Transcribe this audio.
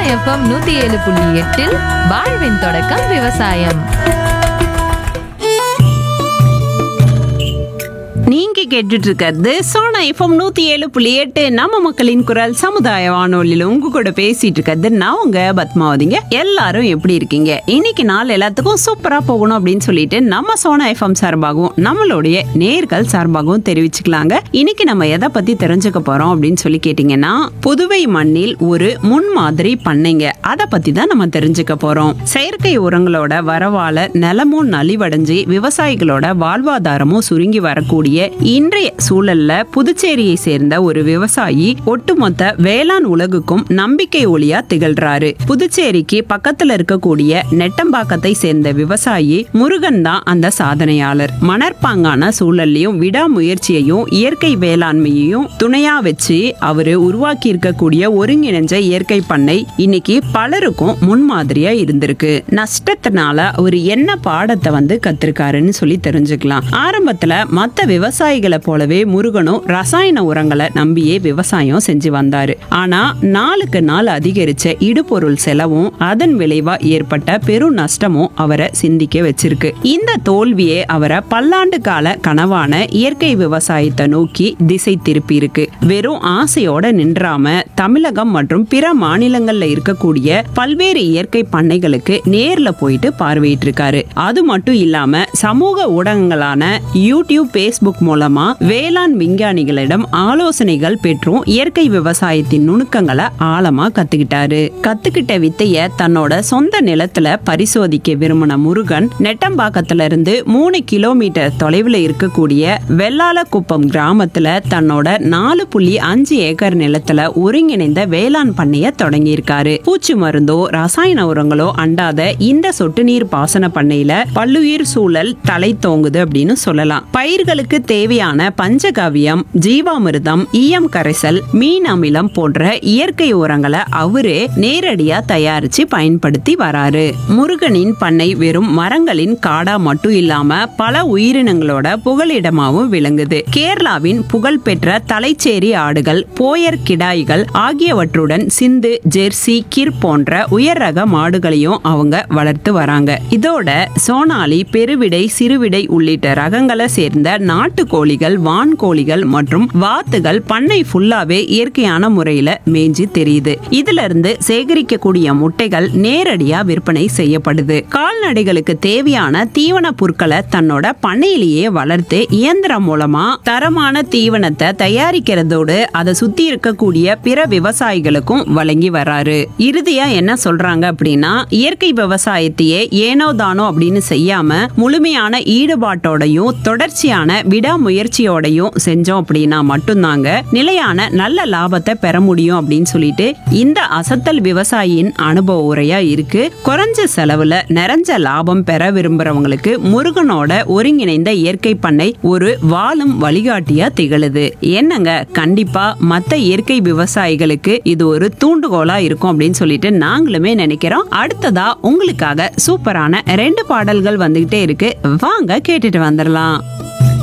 FM நூத்தி ஏழு புள்ளி எட்டில் வாழ்வின் தொடக்கம் விவசாயம் நீங்க கேட்டுட்டு இருக்கிறது சோனா எஃப்எம் நூத்தி ஏழு புள்ளி எட்டு நம்ம மக்களின் குரல் சமுதாய வானொலியில உங்க கூட பேசிட்டு இருக்கிறது நான் உங்க பத்மாவதிங்க எல்லாரும் எப்படி இருக்கீங்க இன்னைக்கு நாள் எல்லாத்துக்கும் சூப்பரா போகணும் அப்படின்னு சொல்லிட்டு நம்ம சோனா எஃப்எம் சார்பாகவும் நம்மளுடைய நேர்கள் சார்பாகவும் தெரிவிச்சுக்கலாங்க இன்னைக்கு நம்ம எதை பத்தி தெரிஞ்சுக்க போறோம் அப்படின்னு சொல்லி கேட்டீங்கன்னா புதுவை மண்ணில் ஒரு முன்மாதிரி பண்ணைங்க அதை பத்தி தான் நம்ம தெரிஞ்சுக்க போறோம் செயற்கை உரங்களோட வரவால நிலமும் நலிவடைஞ்சு விவசாயிகளோட வாழ்வாதாரமும் சுருங்கி வரக்கூடிய இன்றைய சூழல்ல புதுச்சேரியை சேர்ந்த ஒரு விவசாயி ஒட்டுமொத்த வேளாண் உலகுக்கும் நம்பிக்கை ஒளியா திகழ்றாரு புதுச்சேரிக்கு பக்கத்துல இருக்கக்கூடிய நெட்டம்பாக்கத்தை சேர்ந்த விவசாயி முருகன் தான் அந்த சாதனையாளர் மணற்பாங்கான சூழல்லையும் விடாமுயற்சியையும் இயற்கை வேளாண்மையையும் துணையா வச்சு அவரு உருவாக்கி இருக்கக்கூடிய ஒருங்கிணைஞ்ச இயற்கை பண்ணை இன்னைக்கு பலருக்கும் முன்மாதிரியா இருந்திருக்கு நஷ்டத்தினால அவர் என்ன பாடத்தை வந்து கத்திருக்காருன்னு சொல்லி தெரிஞ்சுக்கலாம் ஆரம்பத்துல மத்த விவசாயிகளை போலவே முருகனும் ரசாயன உரங்களை நம்பியே விவசாயம் செஞ்சு வந்தாரு ஆனா நாளுக்கு நாள் அதிகரிச்ச இடுபொருள் செலவும் அதன் விளைவா ஏற்பட்ட பெரும் நஷ்டமும் அவரை சிந்திக்க வச்சிருக்கு இந்த தோல்வியே அவரை பல்லாண்டு கால கனவான இயற்கை விவசாயத்தை நோக்கி திசை திருப்பி இருக்கு வெறும் ஆசையோட நின்றாம தமிழகம் மற்றும் பிற மாநிலங்கள்ல இருக்கக்கூடிய பல்வேறு இயற்கை பண்ணைகளுக்கு நேர்ல போயிட்டு பார்வையிட்டு இருக்காரு அது மட்டும் இல்லாம சமூக ஊடகங்களான யூடியூப் பேஸ்புக் மூலமா வேளாண் விஞ்ஞானிகளிடம் ஆலோசனைகள் பெற்றும் இயற்கை விவசாயத்தின் நுணுக்கங்களை ஆழமா கத்துக்கிட்டாரு கத்துக்கிட்ட வித்தைய தன்னோட சொந்த நிலத்துல பரிசோதிக்க விரும்பின முருகன் நெட்டம்பாக்கத்துல இருந்து மூணு கிலோமீட்டர் தொலைவுல இருக்கக்கூடிய வெள்ளாலக்குப்பம் கிராமத்துல தன்னோட நாலு புள்ளி அஞ்சு ஏக்கர் நிலத்துல ஒருங்கிணைந்த வேளாண் பண்ணைய தொடங்கியிருக்காரு பூச்சி மருந்தோ ரசாயன உரங்களோ அண்டாத இந்த சொட்டு நீர் பாசன பண்ணையில பல்லுயிர் சூழல் தலை தோங்குது அப்படின்னு சொல்லலாம் பயிர்களுக்கு தேவையான பஞ்சகாவியம் ஜீவாமிர்தம் ஈயம் கரைசல் மீன் அமிலம் போன்ற இயற்கை உரங்களை அவரே நேரடியா தயாரிச்சு பயன்படுத்தி வராரு முருகனின் பண்ணை வெறும் மரங்களின் காடா மட்டும் இல்லாம பல உயிரினங்களோட புகலிடமாவும் விளங்குது கேரளாவின் புகழ்பெற்ற தலைச்சேரி ஆடுகள் போயர் கிடாய்கள் ஆகியவற்றுடன் சிந்து ஜெர்சி கிர் போன்ற உயர் ரக மாடுகளையும் அவங்க வளர்த்து வராங்க இதோட சோனாலி பெருவிடை சிறுவிடை உள்ளிட்ட ரகங்களை சேர்ந்த நாட்டுக்கோழிகள் வான்கோழிகள் மற்றும் வாத்துகள் பண்ணை ஃபுல்லாவே இயற்கையான முறையில மேய்ஞ்சி தெரியுது இதுல இருந்து சேகரிக்கக்கூடிய முட்டைகள் நேரடியா விற்பனை செய்யப்படுது கால்நடைகளுக்கு தேவையான தீவன பொருட்களை தன்னோட பண்ணையிலேயே வளர்த்து இயந்திரம் மூலமா தரமான தீவனத்தை தயாரிக்கிறதோடு அதை சுத்தி இருக்கக்கூடிய பிற விவசாயிகளுக்கும் வழங்கி வராரு இறுதியா என்ன சொல்றாங்க அப்படின்னா இயற்கை விவசாயத்தையே ஏனோ தானோ அப்படின்னு செய்யாம முழுமையான ஈடுபாட்டோடையும் தொடர்ச்சியான விடாமுயற்சியோடையும் செஞ்சோம் அப்படின்னா மட்டும்தாங்க நிலையான நல்ல லாபத்தை பெற முடியும் அப்படின்னு சொல்லிட்டு இந்த அசத்தல் விவசாயியின் அனுபவ உரையா இருக்கு குறைஞ்ச செலவுல நிறைஞ்ச லாபம் பெற விரும்புறவங்களுக்கு முருகனோட ஒருங்கிணைந்த இயற்கை பண்ணை ஒரு வாழும் வழிகாட்டியா திகழுது என்னங்க கண்டிப்பா மத்த இயற்கை விவசாயிகளுக்கு இது ஒரு தூண்டுகோலா இருக்கும் அப்படின்னு சொல்லிட்டு நாங்களுமே நினைக்கிறோம் அடுத்ததா உங்களுக்காக சூப்பரான ரெண்டு பாடல்கள் வந்துகிட்டே இருக்கு வாங்க கேட்டுட்டு வந்துடலாம்